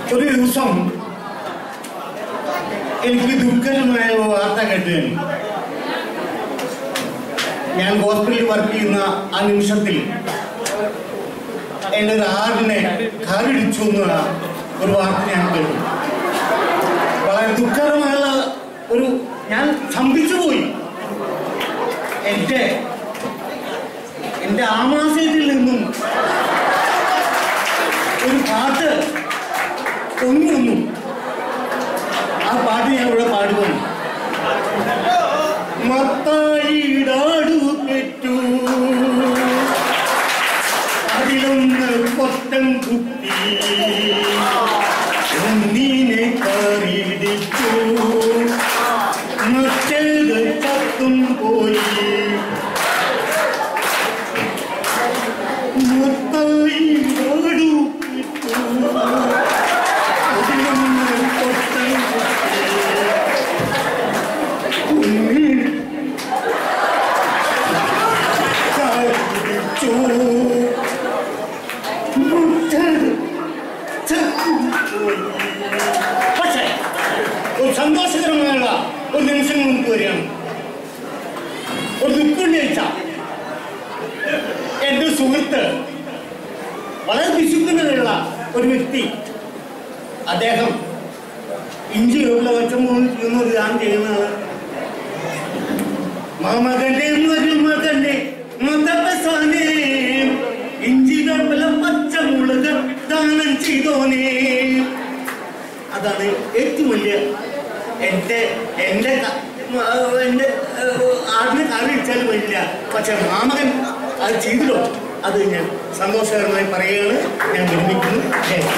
ഒരു ദിവസം എനിക്ക് ദുഃഖകരമായ ഒരു വാർത്ത കേട്ടുകയാണ് ഞാൻ ഹോസ്പിറ്റലിൽ വർക്ക് ചെയ്യുന്ന ആ നിമിഷത്തിൽ എൻ്റെ ഒരു ആടിനെ കാറിടിച്ചു എന്നുള്ള ഒരു വാർത്ത ഞാൻ കേട്ടു വളരെ ദുഃഖകരമായ ഒരു ഞാൻ സ്തംഭിച്ചു പോയി എൻ്റെ എൻ്റെ ആമാശയത്തിൽ നിന്നും ഒരു പാട്ട് പൊങ്ങി വന്നു ആ പാട്ട് ഞാൻ ഇവിടെ പാടുകയാണ് മത്തായിടാടു പെറ്റു അതിലൊന്ന് കൊത്തൻ കുത്തി ഒന്നിനെ കറിയിടിച്ചു മറ്റേത് ചത്തും പോയി മത്തായിടാടു പെറ്റു അതിലൊന്ന് കൊത്തൻ കുത്തി കാലിടിച്ചു. മുട്ടത് ചത്തുപോയി. പക്ഷേ ഒരു സന്തോഷകരമായ ഒരു നിമിഷം നമുക്ക് വരികയാണ് ഒരു ദുഃഖുണ്ണിച്ച എന്റെ സുഹൃത്ത് വളരെ വിശുദ്ധനുള്ള ഒരു വ്യക്തി അദ്ദേഹം ഇഞ്ചിയുള്ള ഒറ്റമൂന്ന് ചെയ്യുന്ന ഒരു ദാനം ചെയ്യുന്നതാണ് മമകന്റെ മരുമകന്റെ മതപസാനേ ഇഞ്ചികള പച്ചമുളക് ദാനം ചെയ്തോനേ അതാണ് ഏറ്റവും വലിയ എന്റെ എന്റെ ക- മ- എന്റെ ഏഹ്, ആടിനെ കറി വെച്ചാൽ വലിയ പക്ഷെ മാമകൻ അത് ചെയ്തല്ലോ അത് ഞാൻ സന്തോഷകരമായി പറയുകയാണ് ഞാൻ നിർമ്മിക്കുന്നു ജയ്